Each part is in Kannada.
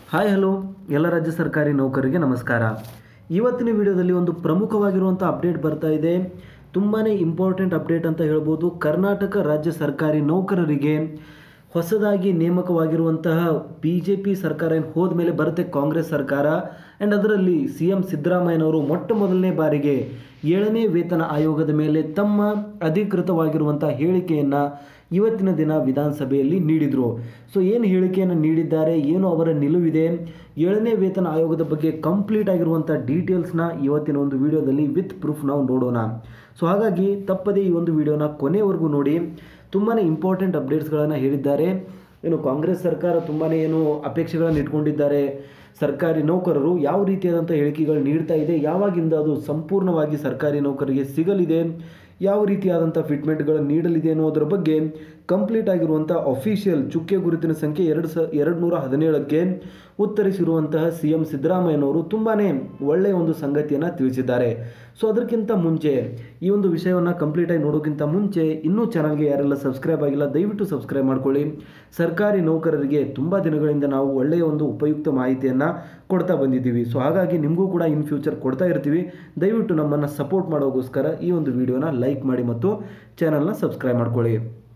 ಹಾಯ್ ಹಲೋ ಎಲ್ಲ ರಾಜ್ಯ ಸರ್ಕಾರಿ ನೌಕರರಿಗೆ ನಮಸ್ಕಾರ ಇವತ್ತಿನ ವಿಡಿಯೋದಲ್ಲಿ ಒಂದು ಪ್ರಮುಖವಾಗಿರುವಂಥ ಅಪ್ಡೇಟ್ ಬರ್ತಾ ಇದೆ ತುಂಬಾ ಇಂಪಾರ್ಟೆಂಟ್ ಅಪ್ಡೇಟ್ ಅಂತ ಹೇಳ್ಬೋದು ಕರ್ನಾಟಕ ರಾಜ್ಯ ಸರ್ಕಾರಿ ನೌಕರರಿಗೆ ಹೊಸದಾಗಿ ನೇಮಕವಾಗಿರುವಂತಹ ಬಿ ಜೆ ಪಿ ಸರ್ಕಾರ ಏನು ಹೋದ ಮೇಲೆ ಬರುತ್ತೆ ಕಾಂಗ್ರೆಸ್ ಸರ್ಕಾರ ಆ್ಯಂಡ್ ಅದರಲ್ಲಿ ಸಿ ಎಂ ಸಿದ್ದರಾಮಯ್ಯನವರು ಮೊಟ್ಟ ಮೊದಲನೇ ಬಾರಿಗೆ ಏಳನೇ ವೇತನ ಆಯೋಗದ ಮೇಲೆ ತಮ್ಮ ಅಧಿಕೃತವಾಗಿರುವಂಥ ಹೇಳಿಕೆಯನ್ನು ಇವತ್ತಿನ ದಿನ ವಿಧಾನಸಭೆಯಲ್ಲಿ ನೀಡಿದರು ಸೊ ಏನು ಹೇಳಿಕೆಯನ್ನು ನೀಡಿದ್ದಾರೆ ಏನು ಅವರ ನಿಲುವಿದೆ ಏಳನೇ ವೇತನ ಆಯೋಗದ ಬಗ್ಗೆ ಕಂಪ್ಲೀಟ್ ಆಗಿರುವಂಥ ಡೀಟೇಲ್ಸ್ನ ಇವತ್ತಿನ ಒಂದು ವಿಡಿಯೋದಲ್ಲಿ ವಿತ್ ಪ್ರೂಫ್ ನಾವು ನೋಡೋಣ ಸೊ ಹಾಗಾಗಿ ತಪ್ಪದೇ ಈ ಒಂದು ವಿಡಿಯೋನ ಕೊನೆವರೆಗೂ ನೋಡಿ ತುಂಬಾ ಇಂಪಾರ್ಟೆಂಟ್ ಅಪ್ಡೇಟ್ಸ್ಗಳನ್ನು ಹೇಳಿದ್ದಾರೆ ಏನು ಕಾಂಗ್ರೆಸ್ ಸರ್ಕಾರ ತುಂಬಾ ಏನು ಅಪೇಕ್ಷೆಗಳನ್ನು ಇಟ್ಕೊಂಡಿದ್ದಾರೆ ಸರ್ಕಾರಿ ನೌಕರರು ಯಾವ ರೀತಿಯಾದಂಥ ಹೇಳಿಕೆಗಳು ನೀಡ್ತಾ ಇದೆ ಯಾವಾಗಿಂದ ಅದು ಸಂಪೂರ್ಣವಾಗಿ ಸರ್ಕಾರಿ ನೌಕರರಿಗೆ ಸಿಗಲಿದೆ ಯಾವ ರೀತಿಯಾದಂಥ ಫಿಟ್ಮೆಂಟ್ಗಳನ್ನು ನೀಡಲಿದೆ ಅನ್ನೋದರ ಬಗ್ಗೆ ಕಂಪ್ಲೀಟ್ ಆಗಿರುವಂಥ ಅಫಿಷಿಯಲ್ ಚುಕ್ಕೆ ಗುರುತಿನ ಸಂಖ್ಯೆ ಎರಡು ಸ ಎರಡು ನೂರ ಹದಿನೇಳಕ್ಕೆ ಉತ್ತರಿಸಿರುವಂತಹ ಸಿ ಎಂ ಸಿದ್ದರಾಮಯ್ಯನವರು ತುಂಬಾ ಒಳ್ಳೆಯ ಒಂದು ಸಂಗತಿಯನ್ನು ತಿಳಿಸಿದ್ದಾರೆ ಸೊ ಅದಕ್ಕಿಂತ ಮುಂಚೆ ಈ ಒಂದು ವಿಷಯವನ್ನು ಕಂಪ್ಲೀಟಾಗಿ ನೋಡೋಕ್ಕಿಂತ ಮುಂಚೆ ಇನ್ನೂ ಚಾನಲ್ಗೆ ಯಾರೆಲ್ಲ ಸಬ್ಸ್ಕ್ರೈಬ್ ಆಗಿಲ್ಲ ದಯವಿಟ್ಟು ಸಬ್ಸ್ಕ್ರೈಬ್ ಮಾಡ್ಕೊಳ್ಳಿ ಸರ್ಕಾರಿ ನೌಕರರಿಗೆ ತುಂಬ ದಿನಗಳಿಂದ ನಾವು ಒಳ್ಳೆಯ ಒಂದು ಉಪಯುಕ್ತ ಮಾಹಿತಿಯನ್ನು ಕೊಡ್ತಾ ಬಂದಿದ್ದೀವಿ ಸೊ ಹಾಗಾಗಿ ನಿಮಗೂ ಕೂಡ ಇನ್ ಫ್ಯೂಚರ್ ಕೊಡ್ತಾ ಇರ್ತೀವಿ ದಯವಿಟ್ಟು ನಮ್ಮನ್ನು ಸಪೋರ್ಟ್ ಮಾಡೋಗೋಸ್ಕರ ಈ ಒಂದು ವಿಡಿಯೋನ ಲೈಕ್ ಮಾಡಿ ಮತ್ತು ಚಾನಲ್ನ ಸಬ್ಸ್ಕ್ರೈಬ್ ಮಾಡ್ಕೊಳ್ಳಿ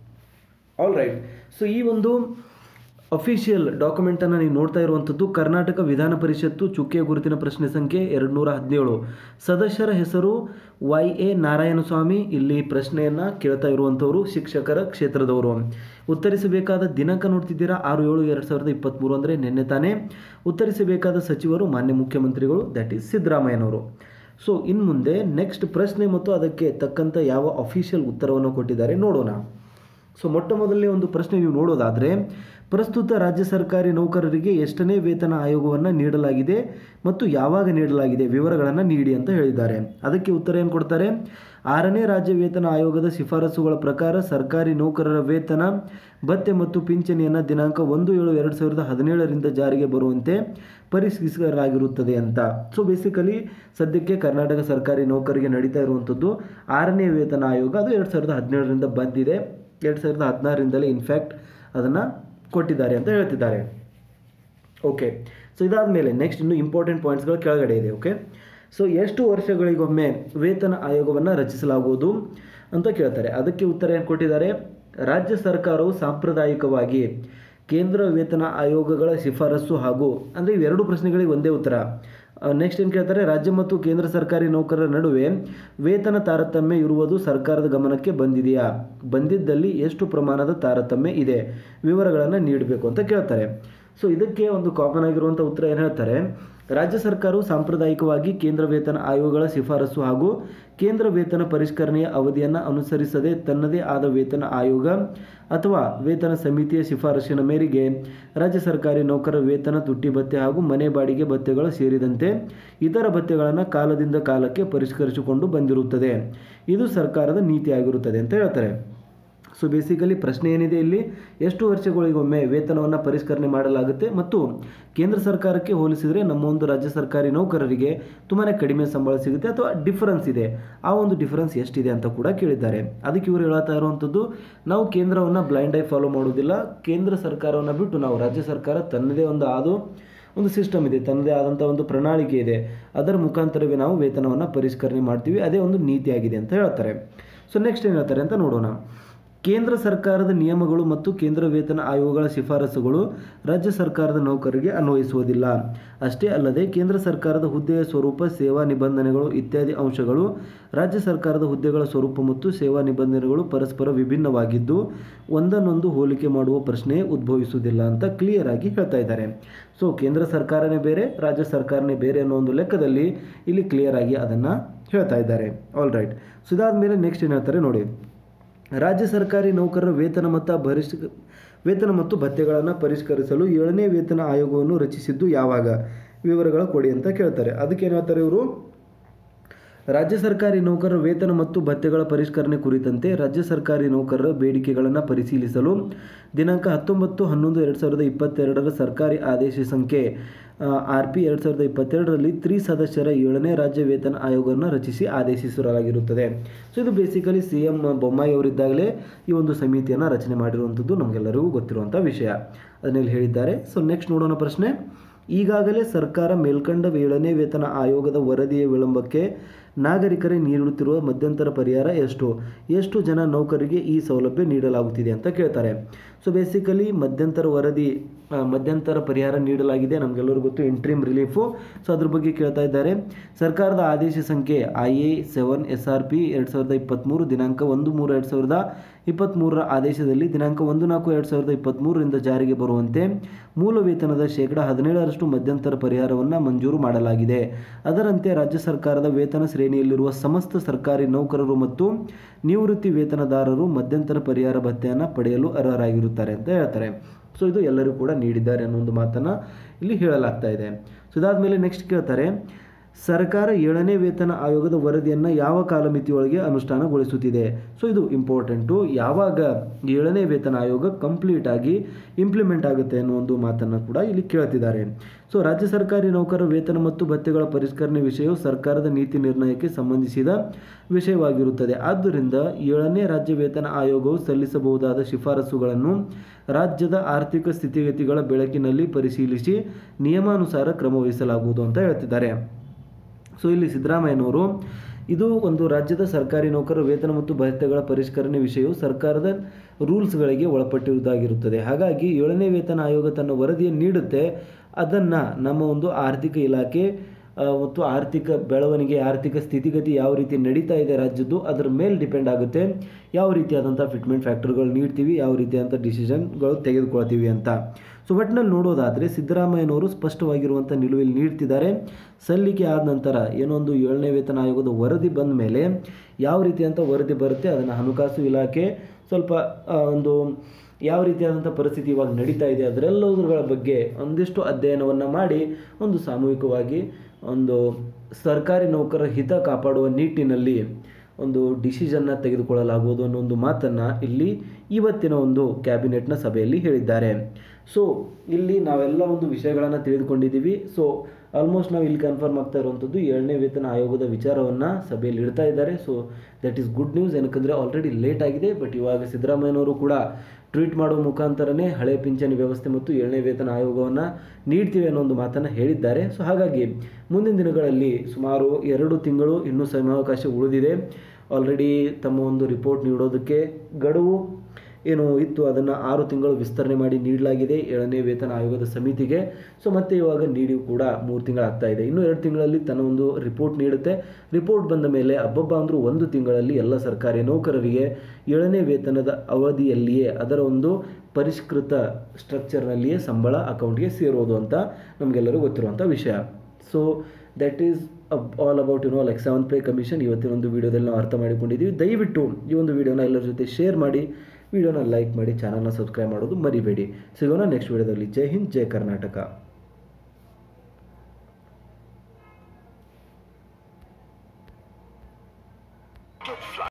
ಆಲ್ ರೈಟ್ ಸೊ ಈ ಒಂದು ಅಫಿಷಿಯಲ್ ಡಾಕ್ಯುಮೆಂಟನ್ನು ನೀವು ನೋಡ್ತಾ ಇರುವಂಥದ್ದು ಕರ್ನಾಟಕ ವಿಧಾನ ಪರಿಷತ್ತು ಚುಕ್ಕೆ ಗುರುತಿನ ಪ್ರಶ್ನೆ ಸಂಖ್ಯೆ ಎರಡು ನೂರ ಹದಿನೇಳು ಸದಸ್ಯರ ಹೆಸರು ವೈ ಎ ನಾರಾಯಣಸ್ವಾಮಿ ಇಲ್ಲಿ ಪ್ರಶ್ನೆಯನ್ನು ಕೇಳ್ತಾ ಇರುವಂಥವರು ಶಿಕ್ಷಕರ ಕ್ಷೇತ್ರದವರು ಉತ್ತರಿಸಬೇಕಾದ ದಿನಾಂಕ ನೋಡ್ತಿದ್ದೀರಾ ಆರು ಏಳು ಎರಡು ಸಾವಿರದ ಇಪ್ಪತ್ತ್ಮೂರು ಅಂದರೆ ನಿನ್ನೆ ತಾನೇ ಉತ್ತರಿಸಬೇಕಾದ ಸಚಿವರು ಮಾನ್ಯ ಮುಖ್ಯಮಂತ್ರಿಗಳು ದಟ್ ಈಸ್ ಸಿದ್ದರಾಮಯ್ಯನವರು ಸೊ ಇನ್ನು ಮುಂದೆ ನೆಕ್ಸ್ಟ್ ಪ್ರಶ್ನೆ ಮತ್ತು ಅದಕ್ಕೆ ತಕ್ಕಂಥ ಯಾವ ಅಫಿಷಿಯಲ್ ಉತ್ತರವನ್ನು ಕೊಟ್ಟಿದ್ದಾರೆ ನೋಡೋಣ ಸೊ ಮೊಟ್ಟ ಮೊದಲನೇ ಒಂದು ಪ್ರಶ್ನೆ ನೀವು ನೋಡೋದಾದರೆ ಪ್ರಸ್ತುತ ರಾಜ್ಯ ಸರ್ಕಾರಿ ನೌಕರರಿಗೆ ಎಷ್ಟನೇ ವೇತನ ಆಯೋಗವನ್ನು ನೀಡಲಾಗಿದೆ ಮತ್ತು ಯಾವಾಗ ನೀಡಲಾಗಿದೆ ವಿವರಗಳನ್ನು ನೀಡಿ ಅಂತ ಹೇಳಿದ್ದಾರೆ ಅದಕ್ಕೆ ಉತ್ತರ ಏನು ಕೊಡ್ತಾರೆ ಆರನೇ ರಾಜ್ಯ ವೇತನ ಆಯೋಗದ ಶಿಫಾರಸುಗಳ ಪ್ರಕಾರ ಸರ್ಕಾರಿ ನೌಕರರ ವೇತನ ಭತ್ಯೆ ಮತ್ತು ಪಿಂಚಣಿಯನ್ನು ದಿನಾಂಕ ಒಂದು ಏಳು ಎರಡು ಸಾವಿರದ ಹದಿನೇಳರಿಂದ ಜಾರಿಗೆ ಬರುವಂತೆ ಪರಿಶೀಲಿಸಲಾಗಿರುತ್ತದೆ ಅಂತ ಸೊ ಬೇಸಿಕಲಿ ಸದ್ಯಕ್ಕೆ ಕರ್ನಾಟಕ ಸರ್ಕಾರಿ ನೌಕರಿಗೆ ನಡೀತಾ ಇರುವಂಥದ್ದು ಆರನೇ ವೇತನ ಆಯೋಗ ಅದು ಎರಡು ಸಾವಿರದ ಹದಿನೇಳರಿಂದ ಬಂದಿದೆ ಎರಡು ಸಾವಿರದ ಹದಿನಾರರಿಂದಲೇ ಇನ್ಫ್ಯಾಕ್ಟ್ ಅದನ್ನು ಕೊಟ್ಟಿದ್ದಾರೆ ಅಂತ ಹೇಳ್ತಿದ್ದಾರೆ ಓಕೆ ಸೊ ಇದಾದ ಮೇಲೆ ನೆಕ್ಸ್ಟ್ ಇನ್ನು ಇಂಪಾರ್ಟೆಂಟ್ ಪಾಯಿಂಟ್ಸ್ಗಳು ಕೆಳಗಡೆ ಇದೆ ಓಕೆ ಸೊ ಎಷ್ಟು ವರ್ಷಗಳಿಗೊಮ್ಮೆ ವೇತನ ಆಯೋಗವನ್ನು ರಚಿಸಲಾಗುವುದು ಅಂತ ಕೇಳ್ತಾರೆ ಅದಕ್ಕೆ ಉತ್ತರ ಏನು ಕೊಟ್ಟಿದ್ದಾರೆ ರಾಜ್ಯ ಸರ್ಕಾರವು ಸಾಂಪ್ರದಾಯಿಕವಾಗಿ ಕೇಂದ್ರ ವೇತನ ಆಯೋಗಗಳ ಶಿಫಾರಸು ಹಾಗೂ ಅಂದರೆ ಇವೆರಡು ಪ್ರಶ್ನೆಗಳಿಗೆ ಒಂದೇ ಉತ್ತರ ನೆಕ್ಸ್ಟ್ ಏನು ಕೇಳ್ತಾರೆ ರಾಜ್ಯ ಮತ್ತು ಕೇಂದ್ರ ಸರ್ಕಾರಿ ನೌಕರರ ನಡುವೆ ವೇತನ ತಾರತಮ್ಯ ಇರುವುದು ಸರ್ಕಾರದ ಗಮನಕ್ಕೆ ಬಂದಿದೆಯಾ ಬಂದಿದ್ದಲ್ಲಿ ಎಷ್ಟು ಪ್ರಮಾಣದ ತಾರತಮ್ಯ ಇದೆ ವಿವರಗಳನ್ನು ನೀಡಬೇಕು ಅಂತ ಕೇಳ್ತಾರೆ ಸೊ ಇದಕ್ಕೆ ಒಂದು ಕಾಮನ್ ಆಗಿರುವಂಥ ಉತ್ತರ ಏನು ಹೇಳ್ತಾರೆ ರಾಜ್ಯ ಸರ್ಕಾರವು ಸಾಂಪ್ರದಾಯಿಕವಾಗಿ ಕೇಂದ್ರ ವೇತನ ಆಯೋಗಗಳ ಶಿಫಾರಸು ಹಾಗೂ ಕೇಂದ್ರ ವೇತನ ಪರಿಷ್ಕರಣೆಯ ಅವಧಿಯನ್ನು ಅನುಸರಿಸದೆ ತನ್ನದೇ ಆದ ವೇತನ ಆಯೋಗ ಅಥವಾ ವೇತನ ಸಮಿತಿಯ ಶಿಫಾರಸಿನ ಮೇರೆಗೆ ರಾಜ್ಯ ಸರ್ಕಾರಿ ನೌಕರರ ವೇತನ ತುಟ್ಟಿ ಭತ್ಯೆ ಹಾಗೂ ಮನೆ ಬಾಡಿಗೆ ಭತ್ಯೆಗಳು ಸೇರಿದಂತೆ ಇತರ ಭತ್ಯೆಗಳನ್ನು ಕಾಲದಿಂದ ಕಾಲಕ್ಕೆ ಪರಿಷ್ಕರಿಸಿಕೊಂಡು ಬಂದಿರುತ್ತದೆ ಇದು ಸರ್ಕಾರದ ನೀತಿಯಾಗಿರುತ್ತದೆ ಅಂತ ಹೇಳ್ತಾರೆ ಸೊ ಬೇಸಿಕಲಿ ಪ್ರಶ್ನೆ ಏನಿದೆ ಇಲ್ಲಿ ಎಷ್ಟು ವರ್ಷಗಳಿಗೊಮ್ಮೆ ವೇತನವನ್ನು ಪರಿಷ್ಕರಣೆ ಮಾಡಲಾಗುತ್ತೆ ಮತ್ತು ಕೇಂದ್ರ ಸರ್ಕಾರಕ್ಕೆ ಹೋಲಿಸಿದರೆ ನಮ್ಮ ಒಂದು ರಾಜ್ಯ ಸರ್ಕಾರಿ ನೌಕರರಿಗೆ ತುಂಬಾ ಕಡಿಮೆ ಸಂಬಳ ಸಿಗುತ್ತೆ ಅಥವಾ ಡಿಫರೆನ್ಸ್ ಇದೆ ಆ ಒಂದು ಡಿಫರೆನ್ಸ್ ಎಷ್ಟಿದೆ ಅಂತ ಕೂಡ ಕೇಳಿದ್ದಾರೆ ಅದಕ್ಕೆ ಇವರು ಹೇಳ್ತಾ ಇರುವಂಥದ್ದು ನಾವು ಕೇಂದ್ರವನ್ನು ಬ್ಲೈಂಡ್ ಆಗಿ ಫಾಲೋ ಮಾಡೋದಿಲ್ಲ ಕೇಂದ್ರ ಸರ್ಕಾರವನ್ನು ಬಿಟ್ಟು ನಾವು ರಾಜ್ಯ ಸರ್ಕಾರ ತನ್ನದೇ ಒಂದು ಆದು ಒಂದು ಸಿಸ್ಟಮ್ ಇದೆ ತನ್ನದೇ ಆದಂಥ ಒಂದು ಪ್ರಣಾಳಿಕೆ ಇದೆ ಅದರ ಮುಖಾಂತರವೇ ನಾವು ವೇತನವನ್ನು ಪರಿಷ್ಕರಣೆ ಮಾಡ್ತೀವಿ ಅದೇ ಒಂದು ನೀತಿಯಾಗಿದೆ ಅಂತ ಹೇಳ್ತಾರೆ ಸೊ ನೆಕ್ಸ್ಟ್ ಏನು ಹೇಳ್ತಾರೆ ಅಂತ ನೋಡೋಣ ಕೇಂದ್ರ ಸರ್ಕಾರದ ನಿಯಮಗಳು ಮತ್ತು ಕೇಂದ್ರ ವೇತನ ಆಯೋಗಗಳ ಶಿಫಾರಸುಗಳು ರಾಜ್ಯ ಸರ್ಕಾರದ ನೌಕರರಿಗೆ ಅನ್ವಯಿಸುವುದಿಲ್ಲ ಅಷ್ಟೇ ಅಲ್ಲದೆ ಕೇಂದ್ರ ಸರ್ಕಾರದ ಹುದ್ದೆಯ ಸ್ವರೂಪ ಸೇವಾ ನಿಬಂಧನೆಗಳು ಇತ್ಯಾದಿ ಅಂಶಗಳು ರಾಜ್ಯ ಸರ್ಕಾರದ ಹುದ್ದೆಗಳ ಸ್ವರೂಪ ಮತ್ತು ಸೇವಾ ನಿಬಂಧನೆಗಳು ಪರಸ್ಪರ ವಿಭಿನ್ನವಾಗಿದ್ದು ಒಂದನ್ನೊಂದು ಹೋಲಿಕೆ ಮಾಡುವ ಪ್ರಶ್ನೆ ಉದ್ಭವಿಸುವುದಿಲ್ಲ ಅಂತ ಕ್ಲಿಯರ್ ಆಗಿ ಹೇಳ್ತಾ ಇದ್ದಾರೆ ಸೊ ಕೇಂದ್ರ ಸರ್ಕಾರನೇ ಬೇರೆ ರಾಜ್ಯ ಸರ್ಕಾರನೇ ಬೇರೆ ಅನ್ನೋ ಒಂದು ಲೆಕ್ಕದಲ್ಲಿ ಇಲ್ಲಿ ಕ್ಲಿಯರ್ ಆಗಿ ಅದನ್ನು ಹೇಳ್ತಾ ಇದ್ದಾರೆ ಆಲ್ ರೈಟ್ ಸೊ ಇದಾದ ಮೇಲೆ ನೆಕ್ಸ್ಟ್ ಏನು ಹೇಳ್ತಾರೆ ನೋಡಿ ರಾಜ್ಯ ಸರ್ಕಾರಿ ನೌಕರರ ವೇತನ ಮತ್ತು ಭರಿಷ್ ವೇತನ ಮತ್ತು ಭತ್ಯೆಗಳನ್ನು ಪರಿಷ್ಕರಿಸಲು ಏಳನೇ ವೇತನ ಆಯೋಗವನ್ನು ರಚಿಸಿದ್ದು ಯಾವಾಗ ವಿವರಗಳ ಕೊಡಿ ಅಂತ ಕೇಳ್ತಾರೆ ಅದಕ್ಕೆ ಏನು ಹೇಳ್ತಾರೆ ಇವರು ರಾಜ್ಯ ಸರ್ಕಾರಿ ನೌಕರರ ವೇತನ ಮತ್ತು ಭತ್ಯೆಗಳ ಪರಿಷ್ಕರಣೆ ಕುರಿತಂತೆ ರಾಜ್ಯ ಸರ್ಕಾರಿ ನೌಕರರ ಬೇಡಿಕೆಗಳನ್ನು ಪರಿಶೀಲಿಸಲು ದಿನಾಂಕ ಹತ್ತೊಂಬತ್ತು ಹನ್ನೊಂದು ಎರಡು ಸಾವಿರದ ಇಪ್ಪತ್ತೆರಡರ ಸರ್ಕಾರಿ ಆದೇಶ ಸಂಖ್ಯೆ ಆರ್ ಪಿ ಎರಡು ಸಾವಿರದ ಇಪ್ಪತ್ತೆರಡರಲ್ಲಿ ತ್ರಿ ಸದಸ್ಯರ ಏಳನೇ ರಾಜ್ಯ ವೇತನ ಆಯೋಗವನ್ನು ರಚಿಸಿ ಆದೇಶಿಸಲಾಗಿರುತ್ತದೆ ಸೊ ಇದು ಬೇಸಿಕಲಿ ಸಿ ಎಂ ಬೊಮ್ಮಾಯಿ ಅವರಿದ್ದಾಗಲೇ ಈ ಒಂದು ಸಮಿತಿಯನ್ನು ರಚನೆ ಮಾಡಿರುವಂಥದ್ದು ನಮಗೆಲ್ಲರಿಗೂ ಗೊತ್ತಿರುವಂಥ ವಿಷಯ ಅದನ್ನೆಲ್ಲಿ ಹೇಳಿದ್ದಾರೆ ಸೊ ನೆಕ್ಸ್ಟ್ ನೋಡೋಣ ಪ್ರಶ್ನೆ ಈಗಾಗಲೇ ಸರ್ಕಾರ ಮೇಲ್ಕಂಡ ಏಳನೇ ವೇತನ ಆಯೋಗದ ವರದಿಯ ವಿಳಂಬಕ್ಕೆ ನಾಗರಿಕರೇ ನೀಡುತ್ತಿರುವ ಮಧ್ಯಂತರ ಪರಿಹಾರ ಎಷ್ಟು ಎಷ್ಟು ಜನ ನೌಕರರಿಗೆ ಈ ಸೌಲಭ್ಯ ನೀಡಲಾಗುತ್ತಿದೆ ಅಂತ ಕೇಳ್ತಾರೆ ಸೊ ಬೇಸಿಕಲಿ ಮಧ್ಯಂತರ ವರದಿ ಆ, ಮಧ್ಯಂತರ ಪರಿಹಾರ ನೀಡಲಾಗಿದೆ ನಮಗೆಲ್ಲರಿಗೂ ಗೊತ್ತು ಇಂಟ್ರೀಮ್ ರಿಲೀಫು ಸೊ ಅದ್ರ ಬಗ್ಗೆ ಕೇಳ್ತಾ ಇದ್ದಾರೆ ಸರ್ಕಾರದ ಆದೇಶ ಸಂಖ್ಯೆ I A seven S R P ಎರಡು ಸಾವಿರದ ಇಪ್ಪತ್ತ್ಮೂರು ದಿನಾಂಕ ಒಂದು ಮೂರು ಎರಡು ಸಾವಿರದ ಇಪ್ಪತ್ತ್ಮೂರರ ಆದೇಶದಲ್ಲಿ ದಿನಾಂಕ ಒಂದು ನಾಲ್ಕು ಎರಡು ಸಾವಿರದ ಇಪ್ಪತ್ತ್ಮೂರರಿಂದ ಜಾರಿಗೆ ಬರುವಂತೆ ಮೂಲ ವೇತನದ ಶೇಕಡ ಹದಿನೇಳರಷ್ಟು ಮಧ್ಯಂತರ ಪರಿಹಾರವನ್ನು ಮಂಜೂರು ಮಾಡಲಾಗಿದೆ ಅದರಂತೆ ರಾಜ್ಯ ಸರ್ಕಾರದ ವೇತನ ಶ್ರೇಣಿಯಲ್ಲಿರುವ ಸಮಸ್ತ ಸರ್ಕಾರಿ ನೌಕರರು ಮತ್ತು ನಿವೃತ್ತಿ ವೇತನದಾರರು ಮಧ್ಯಂತರ ಪರಿಹಾರ ಭತ್ಯೆಯನ್ನು ಪಡೆಯಲು ಅರ್ಹರಾಗಿರುತ್ತಾರೆ ಅಂತ ಹೇಳ್ತಾರೆ ಸೊ ಇದು ಎಲ್ಲರೂ ಕೂಡ ನೀಡಿದ್ದಾರೆ ಅನ್ನೋ ಒಂದು ಮಾತನ್ನು ಇಲ್ಲಿ ಹೇಳಲಾಗ್ತಾ ಇದೆ ಸೊ ಇದಾದಮೇಲೆ ನೆಕ್ಸ್ಟ್ ಕೇಳ್ತಾರೆ ಸರ್ಕಾರ ಏಳನೇ ವೇತನ ಆಯೋಗದ ವರದಿಯನ್ನು ಯಾವ ಕಾಲಮಿತಿಯೊಳಗೆ ಅನುಷ್ಠಾನಗೊಳಿಸುತ್ತಿದೆ ಸೊ ಇದು ಇಂಪಾರ್ಟೆಂಟು ಯಾವಾಗ ಏಳನೇ ವೇತನ ಆಯೋಗ ಕಂಪ್ಲೀಟ್ ಆಗಿ ಇಂಪ್ಲಿಮೆಂಟ್ ಆಗುತ್ತೆ ಅನ್ನೋ ಒಂದು ಮಾತನ್ನು ಕೂಡ ಇಲ್ಲಿ ಕೇಳ್ತಿದ್ದಾರೆ ಸೊ ರಾಜ್ಯ ಸರ್ಕಾರಿ ನೌಕರರ ವೇತನ ಮತ್ತು ಭತ್ಯೆಗಳ ಪರಿಷ್ಕರಣೆ ವಿಷಯವು ಸರ್ಕಾರದ ನೀತಿ ನಿರ್ಣಯಕ್ಕೆ ಸಂಬಂಧಿಸಿದ ವಿಷಯವಾಗಿರುತ್ತದೆ ಆದ್ದರಿಂದ ಏಳನೇ ರಾಜ್ಯ ವೇತನ ಆಯೋಗವು ಸಲ್ಲಿಸಬಹುದಾದ ಶಿಫಾರಸುಗಳನ್ನು ರಾಜ್ಯದ ಆರ್ಥಿಕ ಸ್ಥಿತಿಗತಿಗಳ ಬೆಳಕಿನಲ್ಲಿ ಪರಿಶೀಲಿಸಿ ನಿಯಮಾನುಸಾರ ಕ್ರಮ ವಹಿಸಲಾಗುವುದು ಅಂತ ಹೇಳ್ತಿದ್ದಾರೆ ಸೊ ಇಲ್ಲಿ ಸಿದ್ದರಾಮಯ್ಯನವರು ಇದು ಒಂದು ರಾಜ್ಯದ ಸರ್ಕಾರಿ ನೌಕರರ ವೇತನ ಮತ್ತು ಭತ್ಯೆಗಳ ಪರಿಷ್ಕರಣೆ ವಿಷಯವು ಸರ್ಕಾರದ ರೂಲ್ಸ್ಗಳಿಗೆ ಒಳಪಟ್ಟಿರುವುದಾಗಿರುತ್ತದೆ ಹಾಗಾಗಿ ಏಳನೇ ವೇತನ ಆಯೋಗ ತನ್ನ ವರದಿಯನ್ನು ನೀಡುತ್ತೆ ಅದನ್ನು ನಮ್ಮ ಒಂದು ಆರ್ಥಿಕ ಇಲಾಖೆ ಆ, ಮತ್ತು ಆರ್ಥಿಕ ಬೆಳವಣಿಗೆ ಆರ್ಥಿಕ ಸ್ಥಿತಿಗತಿ ಯಾವ ರೀತಿ ನಡೀತಾ ಇದೆ ರಾಜ್ಯದ್ದು ಅದರ ಮೇಲೆ ಡಿಪೆಂಡ್ ಆಗುತ್ತೆ ಯಾವ ರೀತಿಯಾದಂಥ ಫಿಟ್ಮೆಂಟ್ ಫ್ಯಾಕ್ಟರ್ಗಳು ನೀಡ್ತೀವಿ ಯಾವ ರೀತಿಯಾದಂಥ ಡಿಸಿಷನ್ಗಳು ತೆಗೆದುಕೊಳ್ತೀವಿ ಅಂತ ಸೊ ಒಟ್ಟಿನಲ್ಲಿ ನೋಡೋದಾದರೆ ಸಿದ್ದರಾಮಯ್ಯನವರು ಸ್ಪಷ್ಟವಾಗಿರುವಂಥ ನಿಲುವಿಲ್ಲಿ ನೀಡ್ತಿದ್ದಾರೆ ಸಲ್ಲಿಕೆ ಆದ ನಂತರ ಏನೋ ಒಂದು ಏಳನೇ ವೇತನ ಆಯೋಗದ ವರದಿ ಬಂದ ಮೇಲೆ ಯಾವ ರೀತಿಯಂಥ ವರದಿ ಬರುತ್ತೆ ಅದನ್ನು ಹಣಕಾಸು ಇಲಾಖೆ ಸ್ವಲ್ಪ ಆ, ಒಂದು ಯಾವ ರೀತಿಯಾದಂಥ ಪರಿಸ್ಥಿತಿ ಇವಾಗ ನಡೀತಾ ಇದೆ ಅದರೆಲ್ಲವುಗಳ ಬಗ್ಗೆ ಒಂದಿಷ್ಟು ಅಧ್ಯಯನವನ್ನು ಮಾಡಿ ಒಂದು ಸಾಮೂಹಿಕವಾಗಿ ಒಂದು ಸರ್ಕಾರಿ ನೌಕರರ ಹಿತ ಕಾಪಾಡುವ ನಿಟ್ಟಿನಲ್ಲಿ ಒಂದು ಡಿಸಿಷನ್ನ ತೆಗೆದುಕೊಳ್ಳಲಾಗುವುದು ಅನ್ನೋ ಒಂದು ಮಾತನ್ನು ಇಲ್ಲಿ ಇವತ್ತಿನ ಒಂದು ಕ್ಯಾಬಿನೆಟ್ನ ಸಭೆಯಲ್ಲಿ ಹೇಳಿದ್ದಾರೆ ಸೊ ಇಲ್ಲಿ ನಾವೆಲ್ಲ ಒಂದು ವಿಷಯಗಳನ್ನು ತಿಳಿದುಕೊಂಡಿದ್ದೀವಿ ಸೊ ಆಲ್ಮೋಸ್ಟ್ ನಾವು ಇಲ್ಲಿ ಕನ್ಫರ್ಮ್ ಆಗ್ತಾ ಇರುವಂಥದ್ದು ಏಳನೇ ವೇತನ ಆಯೋಗದ ವಿಚಾರವನ್ನು ಸಭೆಯಲ್ಲಿ ಇಡ್ತಾ ಇದ್ದಾರೆ so that is good news ಏನಕ್ಕಂದರೆ ಆಲ್ರೆಡಿ ಲೇಟ್ ಆಗಿದೆ ಬಟ್ ಇವಾಗ ಸಿದ್ದರಾಮಯ್ಯನವರು ಕೂಡ ಟ್ವೀಟ್ ಮಾಡುವ ಮುಖಾಂತರನೇ ಹಳೆ ಪಿಂಚಣಿ ವ್ಯವಸ್ಥೆ ಮತ್ತು ಏಳನೇ ವೇತನ ಆಯೋಗವನ್ನು ನೀಡ್ತೀವಿ ಅನ್ನೋ ಒಂದು ಮಾತನ್ನು ಹೇಳಿದ್ದಾರೆ ಸೊ ಹಾಗಾಗಿ ಮುಂದಿನ ದಿನಗಳಲ್ಲಿ ಸುಮಾರು ಎರಡು ತಿಂಗಳು ಇನ್ನೂ ಸಮಯಾವಕಾಶ ಉಳಿದಿದೆ ಆಲ್ರೆಡಿ ತಮ್ಮ ಒಂದು ರಿಪೋರ್ಟ್ ನೀಡೋದಕ್ಕೆ ಗಡುವು ಏನು ಇತ್ತು ಅದನ್ನು ಆರು ತಿಂಗಳು ವಿಸ್ತರಣೆ ಮಾಡಿ ನೀಡಲಾಗಿದೆ ಏಳನೇ ವೇತನ ಆಯೋಗದ ಸಮಿತಿಗೆ ಸೊ ಮತ್ತೆ ಇವಾಗ ನೀಡಿ ಕೂಡ ಮೂರು ತಿಂಗಳಾಗ್ತಾ ಇದೆ ಇನ್ನು ಎರಡು ತಿಂಗಳಲ್ಲಿ ತನ್ನ ಒಂದು ರಿಪೋರ್ಟ್ ನೀಡುತ್ತೆ ರಿಪೋರ್ಟ್ ಬಂದ ಮೇಲೆ ಹಬ್ಬಬ್ಬ ಅಂದರೂ ಒಂದು ತಿಂಗಳಲ್ಲಿ ಎಲ್ಲ ಸರ್ಕಾರಿ ನೌಕರರಿಗೆ ಏಳನೇ ವೇತನದ ಅವಧಿಯಲ್ಲಿಯೇ ಅದರ ಒಂದು ಪರಿಷ್ಕೃತ ಸ್ಟ್ರಕ್ಚರ್ನಲ್ಲಿಯೇ ಸಂಬಳ ಅಕೌಂಟ್ಗೆ ಸೇರೋದು ಅಂತ ನಮಗೆಲ್ಲರೂ ಗೊತ್ತಿರುವಂಥ ವಿಷಯ so that is all about you know like seven pay commission ಇವತ್ತಿನ ಒಂದು ವಿಡಿಯೋದಲ್ಲಿ ನಾವು ಅರ್ಥ ಮಾಡಿಕೊಂಡಿದ್ದೀವಿ ದಯವಿಟ್ಟು ಈ ಒಂದು ವಿಡಿಯೋನ ಎಲ್ಲರ ಜೊತೆ ಶೇರ್ ಮಾಡಿ ವಿಡಿಯೋನ ಲೈಕ್ ಮಾಡಿ ಚಾನಲ್ನ ಸಬ್ಸ್ಕ್ರೈಬ್ ಮಾಡೋದು ಮರಿಬೇಡಿ ಸಿಗೋಣ ನೆಕ್ಸ್ಟ್ ವಿಡಿಯೋದಲ್ಲಿ ಜೈ ಹಿಂದ್ ಜೈ ಕರ್ನಾಟಕ